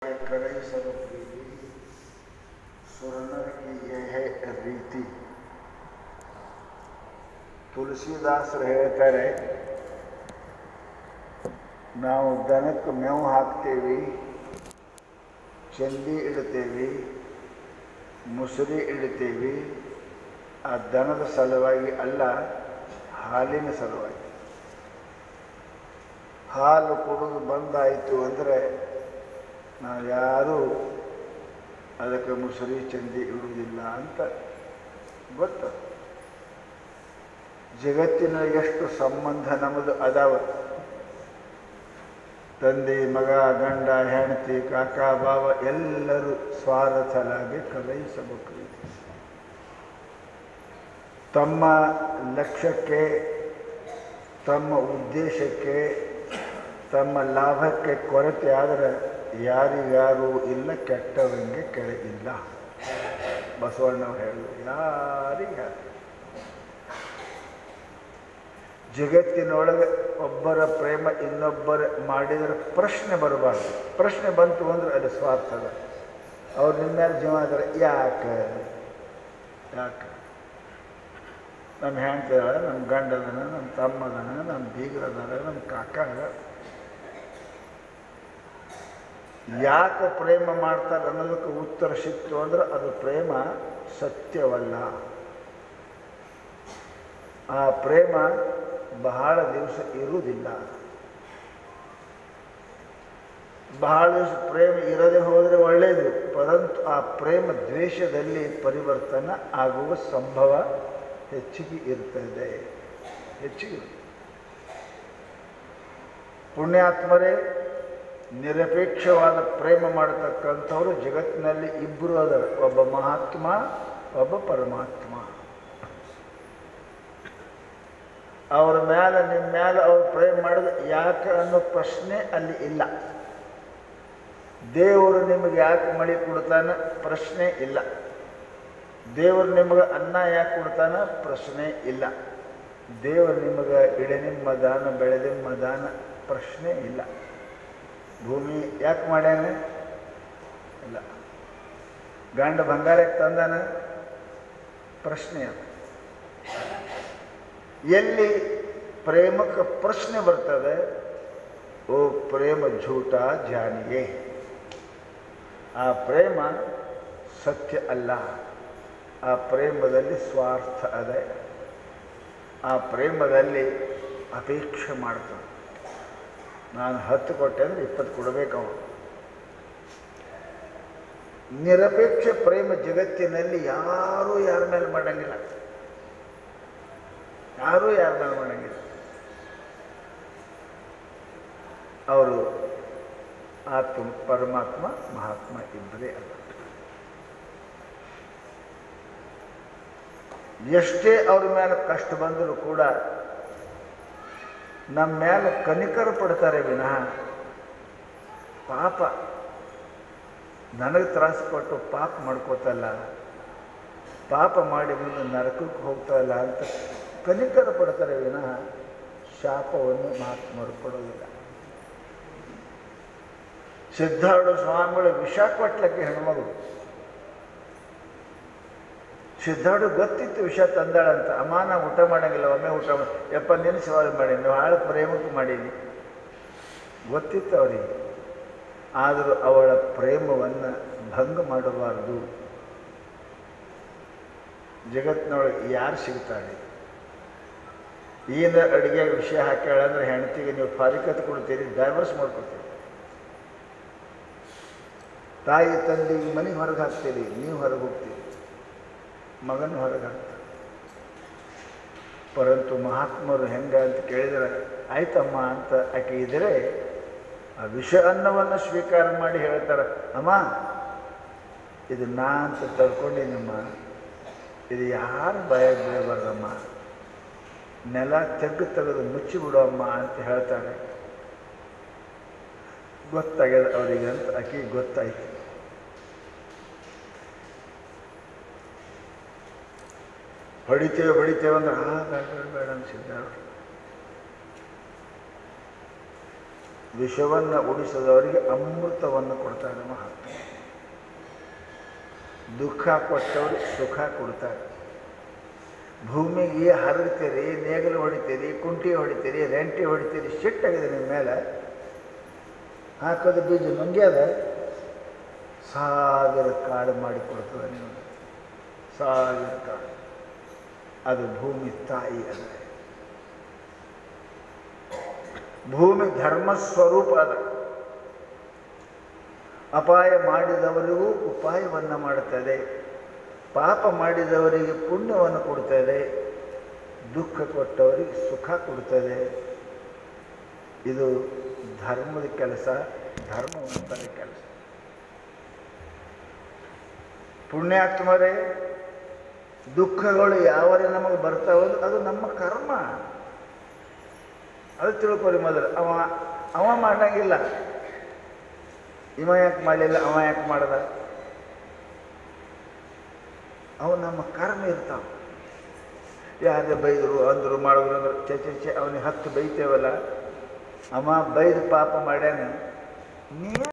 ಕರಗಿಸಲು ಪ್ರೀತಿ ಸುರನರಕ್ಕೆ ಯೇ ರೀತಿ ತುಳಸಿದಾಸರು ಹೇಳ್ತಾರೆ ನಾವು ದನಕ್ಕೆ ಮೇವು ಹಾಕ್ತೇವೆ ಚಂದಿ ಇಡ್ತೇವೆ ಮುಸುರಿ ಇಡ್ತೇವೆ ಆ ದನದ ಸಲುವಾಗಿ ಅಲ್ಲ ಹಾಲಿನ ಸಲುವಾಗಿ ಹಾಲು ಕುಡಿದು ಬಂದಾಯಿತು ಅಂದರೆ ನಾವು ಯಾರೂ ಅದಕ್ಕೆ ಮುಸುರಿ ಚಂದಿ ಇಡುವುದಿಲ್ಲ ಅಂತ ಗೊತ್ತು ಜಗತ್ತಿನ ಎಷ್ಟು ಸಂಬಂಧ ನಮ್ಮದು ಅದಾವ ತಂದೆ ಮಗ ಗಂಡ ಹೆಂಡತಿ ಕಾಕ ಬಾವ ಎಲ್ಲರೂ ಸ್ವಾರ್ಥಲಾಗಿ ಕಲಯಿಸಬೇಕು ತಮ್ಮ ಲಕ್ಷ್ಯಕ್ಕೆ ತಮ್ಮ ಉದ್ದೇಶಕ್ಕೆ ತಮ್ಮ ಲಾಭಕ್ಕೆ ಕೊರತೆ ಆದರೆ ಯಾರಿಗಾರು ಇಲ್ಲ ಕೆಟ್ಟವರಿಗೆ ಕೆಳಗಿಲ್ಲ ಬಸವಣ್ಣವ್ರು ಹೇಳಿದ್ರು ಯಾರಿಗಾರು ಜಗತ್ತಿನೊಳಗೆ ಒಬ್ಬರ ಪ್ರೇಮ ಇನ್ನೊಬ್ಬರ ಮಾಡಿದರೆ ಪ್ರಶ್ನೆ ಬರಬಾರ್ದು ಪ್ರಶ್ನೆ ಬಂತು ಅಂದ್ರೆ ಅದು ಸ್ವಾರ್ಥದ ಅವ್ರು ನಿಮ್ಮ ಮೇಲೆ ಜೀವ ಆದರೆ ಯಾಕೆ ಯಾಕೆ ನಮ್ಮ ಹೆಂಡತಿ ಅದಾಳ ನಮ್ಮ ಗಂಡ ಅದಾನ ನಮ್ಮ ತಮ್ಮ ಅದಾನ ನಮ್ಮ ಬೀಗರ ಅದಾರ ನಮ್ಮ ಕಾಕ ಅದ ಯಾಕೆ ಪ್ರೇಮ ಮಾಡ್ತಾರೆ ಅನ್ನೋದಕ್ಕೆ ಉತ್ತರ ಸಿಕ್ತು ಅಂದ್ರೆ ಅದು ಪ್ರೇಮ ಸತ್ಯವಲ್ಲ ಆ ಪ್ರೇಮ ಬಹಳ ದಿವಸ ಇರುವುದಿಲ್ಲ ಬಹಳ ದಿವಸ ಪ್ರೇಮ ಇರದೆ ಹೋದರೆ ಒಳ್ಳೆಯದು ಪರಂತು ಆ ಪ್ರೇಮ ದ್ವೇಷದಲ್ಲಿ ಪರಿವರ್ತನ ಆಗುವ ಸಂಭವ ಹೆಚ್ಚಿಗೆ ಇರ್ತದೆ ಹೆಚ್ಚಿಗೆ ಪುಣ್ಯಾತ್ಮರೇ ನಿರಪೇಕ್ಷವಾದ ಪ್ರೇಮ ಮಾಡತಕ್ಕಂಥವ್ರು ಜಗತ್ತಿನಲ್ಲಿ ಇಬ್ಬರು ಅದರ ಒಬ್ಬ ಮಹಾತ್ಮ ಒಬ್ಬ ಪರಮಾತ್ಮ ಅವ್ರ ಮೇಲೆ ನಿಮ್ಮ ಮೇಲೆ ಅವ್ರು ಪ್ರೇಮ ಮಾಡಿದ್ರೆ ಯಾಕೆ ಅನ್ನೋ ಪ್ರಶ್ನೆ ಅಲ್ಲಿ ಇಲ್ಲ ದೇವರು ನಿಮಗೆ ಯಾಕೆ ಮಳೆ ಕೊಡ್ತಾನೆ ಪ್ರಶ್ನೆ ಇಲ್ಲ ದೇವರು ನಿಮಗೆ ಅನ್ನ ಯಾಕೆ ಕೊಡ್ತಾನೆ ಪ್ರಶ್ನೆ ಇಲ್ಲ ದೇವರು ನಿಮಗೆ ಇಡನಿಮ್ಮ ದಾನ ಬೆಳೆದಿಮ್ಮ ದಾನ ಪ್ರಶ್ನೆ ಇಲ್ಲ ಭೂಮಿ ಯಾಕೆ ಮಾಡ್ಯಾನ ಇಲ್ಲ ಗಂಡ ಬಂಗಾರ ಯಾಕೆ ತಂದಾನ ಪ್ರಶ್ನೆ ಅದು ಎಲ್ಲಿ ಪ್ರೇಮಕ್ಕೆ ಪ್ರಶ್ನೆ ಬರ್ತದೆ ಓ ಪ್ರೇಮ ಝೂಟ ಜಾನಿಯೇ ಆ ಪ್ರೇಮ ಸತ್ಯ ಅಲ್ಲ ಆ ಪ್ರೇಮದಲ್ಲಿ ಸ್ವಾರ್ಥ ಅದೆ ಆ ಪ್ರೇಮದಲ್ಲಿ ಅಪೇಕ್ಷೆ ಮಾಡ್ತಾನೆ ನಾನು ಹತ್ತು ಕೊಟ್ಟೆ ಅಂದರೆ ಇಪ್ಪತ್ತು ಕೊಡಬೇಕು ಅವನು ನಿರಪೇಕ್ಷ ಪ್ರೇಮ ಜಗತ್ತಿನಲ್ಲಿ ಯಾರೂ ಯಾರ ಮೇಲೆ ಮಾಡಂಗಿಲ್ಲ ಯಾರೂ ಯಾರ ಮೇಲೆ ಮಾಡಂಗಿಲ್ಲ ಅವರು ಆತ್ಮ ಪರಮಾತ್ಮ ಮಹಾತ್ಮ ಇಬ್ಬರೇ ಅಲ್ಲ ಎಷ್ಟೇ ಅವ್ರ ಮೇಲೆ ಕಷ್ಟ ಬಂದರೂ ಕೂಡ ನಮ್ಮ ಮೇಲೆ ಕನಿಕರ ಪಡ್ತಾರೆ ವಿನಃ ಪಾಪ ನನಗೆ ತ್ರಾಸು ಕೊಟ್ಟು ಪಾಪ ಮಾಡ್ಕೋತಲ್ಲ ಪಾಪ ಮಾಡಿ ಮುಂದೆ ನರಕಕ್ಕೆ ಹೋಗ್ತಾಯಿಲ್ಲ ಅಂತ ಕನಿಕರ ಪಡ್ತಾರೆ ವಿನಃ ಶಾಪವನ್ನು ಮಹಾತ್ಮರು ಕೊಡೋದಿಲ್ಲ ಸಿದ್ಧಾರೂಢ ಸ್ವಾಮಿಗಳು ವಿಷ ಕೊಟ್ಲಕ್ಕೆ ಹೆಣ್ಮಗಳು ಸಿದ್ಧಾರ್ಡು ಗೊತ್ತಿತ್ತು ವಿಷ ತಂದಾಳಂತ ಅಮ್ಮ ನಾ ಊಟ ಮಾಡಂಗಿಲ್ಲ ಒಮ್ಮೆ ಊಟ ಮಾಡಿ ಯಪ್ಪ ನಿನ್ನ ಸವಾಲು ಮಾಡಿ ನೀವು ಹಾಳು ಪ್ರೇಮಕ್ಕೆ ಮಾಡೀನಿ ಗೊತ್ತಿತ್ತು ಅವರಿಗೆ ಆದರೂ ಅವಳ ಪ್ರೇಮವನ್ನು ಭಂಗ ಮಾಡಬಾರ್ದು ಜಗತ್ತಿನೊಳಗೆ ಯಾರು ಸಿಗ್ತಾಳೆ ಈನ ಅಡುಗೆ ವಿಷಯ ಹಾಕ್ಯಾಳಂದ್ರೆ ಹೆಂಡತಿಗೆ ನೀವು ಫಾರಿಕತ್ ಕೊಡ್ತೀರಿ ಡೈವರ್ಸ್ ಮಾಡ್ಕೊತೀರಿ ತಾಯಿ ತಂದೆಗೆ ಮನೆ ಹೊರಗೆ ಹಾಕ್ತೀರಿ ನೀವು ಹೊರಗೆ ಹೋಗ್ತೀರಿ ಮಗನ ಹೊರಗೆ ಹಾಕ್ತಾರೆ ಪರಂತು ಮಹಾತ್ಮರು ಹೆಂಗೆ ಅಂತ ಕೇಳಿದರೆ ಆಯ್ತಮ್ಮ ಅಂತ ಆಕೆ ಇದ್ದರೆ ಆ ವಿಷ ಅನ್ನವನ್ನು ಸ್ವೀಕಾರ ಮಾಡಿ ಹೇಳ್ತಾರೆ ಅಮ್ಮ ಇದು ನಾ ಅಂತ ತಡ್ಕೊಂಡಿನಮ್ಮ ಇದು ಯಾರು ಭಯ ಬೀಳಬಾರ್ದಮ್ಮ ನೆಲ ತೆಗ್ಗು ತೆಗೆದು ಮುಚ್ಚಿಬಿಡಮ್ಮ ಅಂತ ಹೇಳ್ತಾರೆ ಗೊತ್ತಾಗ್ಯದ ಅವರಿಗೆ ಅಂತ ಆಕೆಗೆ ಗೊತ್ತಾಯ್ತು ಹೊಡಿತೇವೆ ಹೊಡಿತೇವೆ ಅಂದ್ರೆ ಆ ಬೇಡ ಬೇಡ ಬೇಡ ಅಂತ ಸಿದ್ಧಾರ್ಥ ವಿಷವನ್ನು ಉಡಿಸದವರಿಗೆ ಅಮೃತವನ್ನು ಕೊಡ್ತಾನೆ ಮಹಾತ್ಮ ದುಃಖ ಕೊಟ್ಟವ್ರಿಗೆ ಸುಖ ಕೊಡ್ತಾರೆ ಭೂಮಿಗೆ ಹರಡ್ತೀರಿ ನೇಗಲು ಹೊಡಿತೀರಿ ಕುಂಟಿ ಹೊಡಿತೀರಿ ರೆಂಟಿ ಹೊಡಿತೀರಿ ಸಿಟ್ಟಾಗಿದೆ ನಿಮ್ಮ ಮೇಲೆ ಹಾಕೋದು ಬೀಜ ನುಂಗ್ಯದ ಸಾವಿರ ಕಾಳು ಮಾಡಿ ಕೊಡ್ತದೆ ನಿಮಗೆ ಸಾವಿರ ಕಾಳು ಅದು ಭೂಮಿ ತಾಯಿ ಅಂದರೆ ಭೂಮಿ ಧರ್ಮ ಸ್ವರೂಪ ಅದ ಅಪಾಯ ಮಾಡಿದವರಿಗೂ ಉಪಾಯವನ್ನು ಮಾಡುತ್ತದೆ ಪಾಪ ಮಾಡಿದವರಿಗೆ ಪುಣ್ಯವನ್ನು ಕೊಡ್ತದೆ ದುಃಖ ಕೊಟ್ಟವರಿಗೆ ಸುಖ ಕೊಡ್ತದೆ ಇದು ಧರ್ಮದ ಕೆಲಸ ಧರ್ಮವಂತರ ಕೆಲಸ ಪುಣ್ಯಾತ್ಮರೇ ದುಃಖಗಳು ಯಾವರೇ ನಮಗೆ ಬರ್ತಾವಲ್ಲ ಅದು ನಮ್ಮ ಕರ್ಮ ಅದು ತಿಳ್ಕೊರಿ ಮೊದಲು ಅವ ಅವ ಮಾಡಂಗಿಲ್ಲ ಇವ ಯಾಕೆ ಮಾಡಲಿಲ್ಲ ಅವ ಯಾಕೆ ಮಾಡ್ದ ಅವು ನಮ್ಮ ಕರ್ಮ ಇರ್ತಾವ ಯಾರೇ ಬೈದರು ಅಂದರು ಮಾಡಿದ್ರು ಅಂದ್ರೆ ಚೆ ಚೆ ಚೆ ಅವನಿಗೆ ಹತ್ತು ಬೈತೇವಲ್ಲ ಅವ ಬೈದು ಪಾಪ ಮಾಡ್ಯಾನ ನೀ